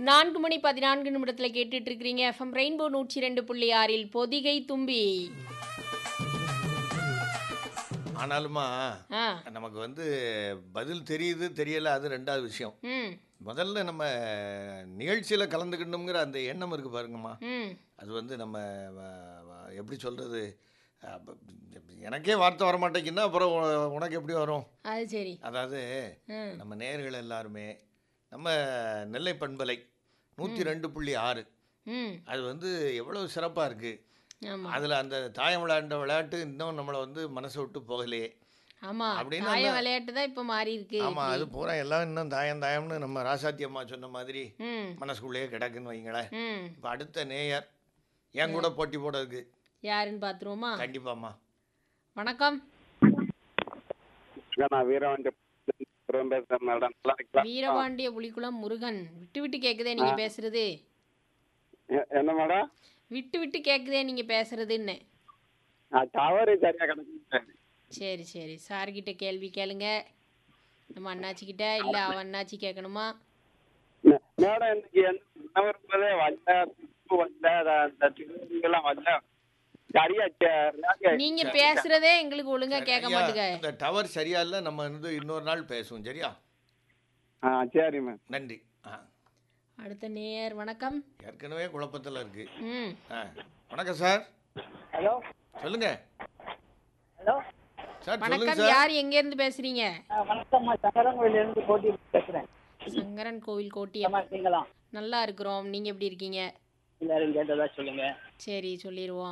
நான்கு மணி பதினான்கு நிமிடத்தில் கேட்டுட்டு இருக்கிறீங்க எஃப்எம் ரெயின்போ நூற்றி ரெண்டு புள்ளி ஆறில் பொதிகை தும்பி ஆனாலுமா ஆ நமக்கு வந்து பதில் தெரியுது தெரியல அது ரெண்டாவது விஷயம் ம் முதல்ல நம்ம நிகழ்ச்சியில் கலந்துக்கணுங்கிற அந்த எண்ணம் இருக்குது பாருங்கம்மா ம் அது வந்து நம்ம வ- வ- எப்படி சொல்கிறது எனக்கே வார்த்தை வர மாட்டேங்குன்னா அப்புறம் உ- உனக்கு எப்படி வரும் அது சரி அதாவது ம் நம்ம நேர்கள் எல்லாருமே நம்ம நெல்லை பண்பலை நூற்றி ரெண்டு புள்ளி ஆறு ம் அது வந்து எவ்வளவு சிறப்பாக இருக்குது ஆமாம் அதில் அந்த தாயம் விளையாண்ட விளையாட்டு இன்னும் நம்மளை வந்து மனசை விட்டு போகலையே ஆமாம் அப்படின்னு தாய அந்த- விளையாட்டு தான் இப்போ மாறி இருக்கு ஆமாம் அது பூரா எல்லாம் இன்னும் தாயம் தாயம்னு நம்ம ராசாத்தி அம்மா சொன்ன மாதிரி ம் மனசுக்குள்ளேயே கிடக்குன்னு வைங்களேன் ம் இப்போ அடுத்த நேயர் என் கூட போட்டி போடுறதுக்கு யாருன்னு பார்த்துருவோமா கண்டிப்பாம்மா வணக்கம் நான் வீரவாண்டி பேசுறேன் மேடம் நல்லா இருக்கீங்களா? வீரபாண்டிய புலிக்குளம் முருகன் விட்டு விட்டு கேட்குதே நீங்க பேசுறது எ- என்ன மேடம் விட்டு விட்டு கேட்குதே நீங்க பேசுறதுன்னு டவரு சரியா கிடைக்கும் சரி சரி சார்கிட்ட கேள்வி கேளுங்க நம்ம அண்ணாச்சி கிட்ட இல்ல அவன் அண்ணாச்சி கேட்கணுமா மேடம் இன்னைக்கு என்ன வரும்போதே வரல திருப்பு வரல அத- அந்த திருவிழா வரல சரியா சே- ரேடியோ நீங்க பேசுறதே எங்களுக்கு ஒழுங்கா கேட்க ஐயா, மாட்டுங்க இந்த டவர் சரியா இல்லை நம்ம வந்து இன்னொரு நாள் பேசுவோம் சரியா ஆ சரி மேம் நன்றி ஆ அடுத்த நேயர் வணக்கம் ஏற்கனவே குழப்பத்தில் இருக்கு ம் ஆ வணக்கம் சார் ஹலோ சொல்லுங்க ஹலோ சார் சொல்லுங்க வணக்கம் சார் யார் எங்க இருந்து பேசுறீங்க வணக்கம்மா சங்கரங்கோயிலிருந்து போட்டி பேசுறேன் சங்கரன் கோவில் கோட்டி ஏம்மா இருக்கீங்களா நல்லா இருக்கிறோம் நீங்க எப்படி இருக்கீங்க எல்லாரும் கேட்டதா சொல்லுங்க சரி சொல்லிடுவோம்